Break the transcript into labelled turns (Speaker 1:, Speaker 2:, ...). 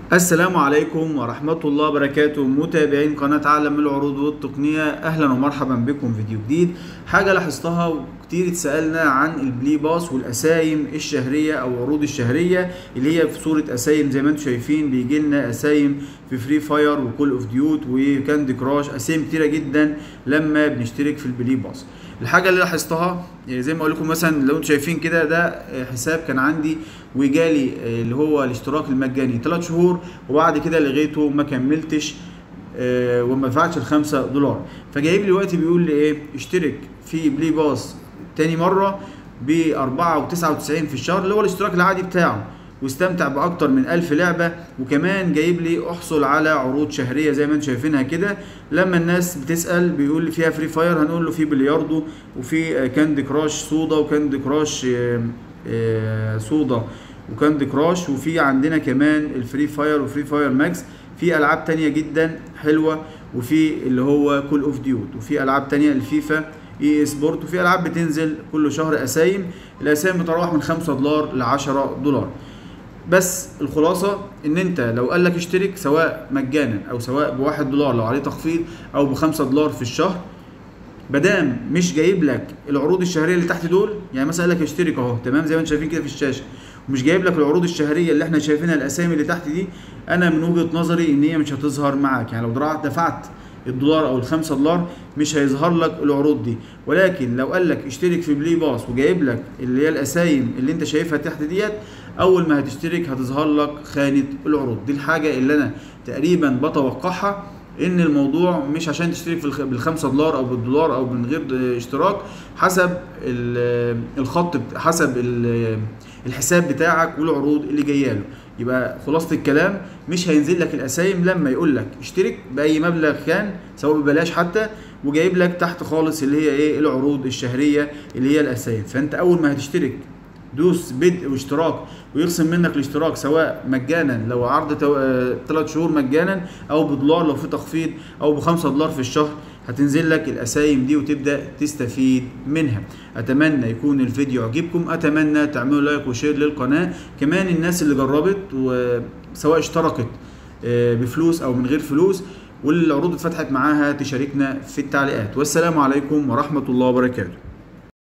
Speaker 1: السلام عليكم ورحمة الله وبركاته متابعين قناة عالم العروض والتقنية أهلا ومرحبا بكم فيديو جديد حاجة لاحظتها وكتير اتسألنا عن البلي باس والأسايم الشهرية أو عروض الشهرية اللي هي في صورة أسايم زي ما انتم شايفين بيجي لنا أسايم في فري فاير وكول اوف ديوت وكاندي كراش أسايم كتيرة جدا لما بنشترك في البلي باس الحاجه اللي لاحظتها يعني زي ما اقول لكم مثلا لو انتم شايفين كده ده حساب كان عندي وجالي اللي هو الاشتراك المجاني 3 شهور وبعد كده لغيته ما كملتش آه، وما دفعتش ال 5 دولار فجايب لي دلوقتي بيقول لي ايه اشترك في بلاي باس تاني مره ب 4.99 في الشهر اللي هو الاشتراك العادي بتاعه واستمتع باكتر من ألف لعبة وكمان جايب لي احصل على عروض شهرية زي ما انتم شايفينها كده لما الناس بتسأل بيقول لي فيها فري فاير هنقول له في بلياردو وفي كاندي كراش صودا وكاندي كراش آه، آه، صودا وكاندي كراش وفي عندنا كمان الفري فاير وفري فاير ماكس في العاب تانية جدا حلوة وفي اللي هو كول اوف ديوت وفي العاب تانية الفيفا اي سبورت وفي العاب بتنزل كل شهر اسايم الاسايم بتروح من 5 دولار ل 10 دولار بس الخلاصه ان انت لو قال لك اشترك سواء مجانا او سواء بواحد دولار لو عليه تخفيض او بخمسة دولار في الشهر مادام مش جايب لك العروض الشهريه اللي تحت دول يعني مثلا قال لك اشترك اهو تمام زي ما انتم شايفين كده في الشاشه ومش جايب لك العروض الشهريه اللي احنا شايفينها الاسامي اللي تحت دي انا من وجهه نظري ان هي مش هتظهر معاك يعني لو درعت- دفعت الدولار او الخمسة دولار مش هيظهر لك العروض دي ولكن لو قال لك اشترك في بلاي باس وجايب لك اللي هي الاسايم اللي انت شايفها تحت ديت اول ما هتشترك هتظهر لك خانه العروض دي الحاجه اللي انا تقريبا بتوقعها ان الموضوع مش عشان تشترك في الخ- بالخمسة دولار او بالدولار او من غير اشتراك حسب ال- الخط بت- حسب ال- الحساب بتاعك والعروض اللي جايه له يبقى خلاصه الكلام مش هينزل لك الاسايم لما يقول لك اشترك باي مبلغ كان سواء ببلاش حتى وجايب لك تحت خالص اللي هي ايه العروض الشهريه اللي هي الاسايم فانت اول ما هتشترك دوس بدء واشتراك ويخصم منك الاشتراك سواء مجانا لو عرض ثلاث شهور مجانا او بدولار لو في تخفيض او بخمسة دولار في الشهر هتنزل لك الاسايم دي وتبدا تستفيد منها اتمنى يكون الفيديو عجبكم اتمنى تعملوا لايك وشير للقناه كمان الناس اللي جربت وسواء اشتركت آه، بفلوس او من غير فلوس والعروض اتفتحت معاها تشاركنا في التعليقات والسلام عليكم ورحمه الله وبركاته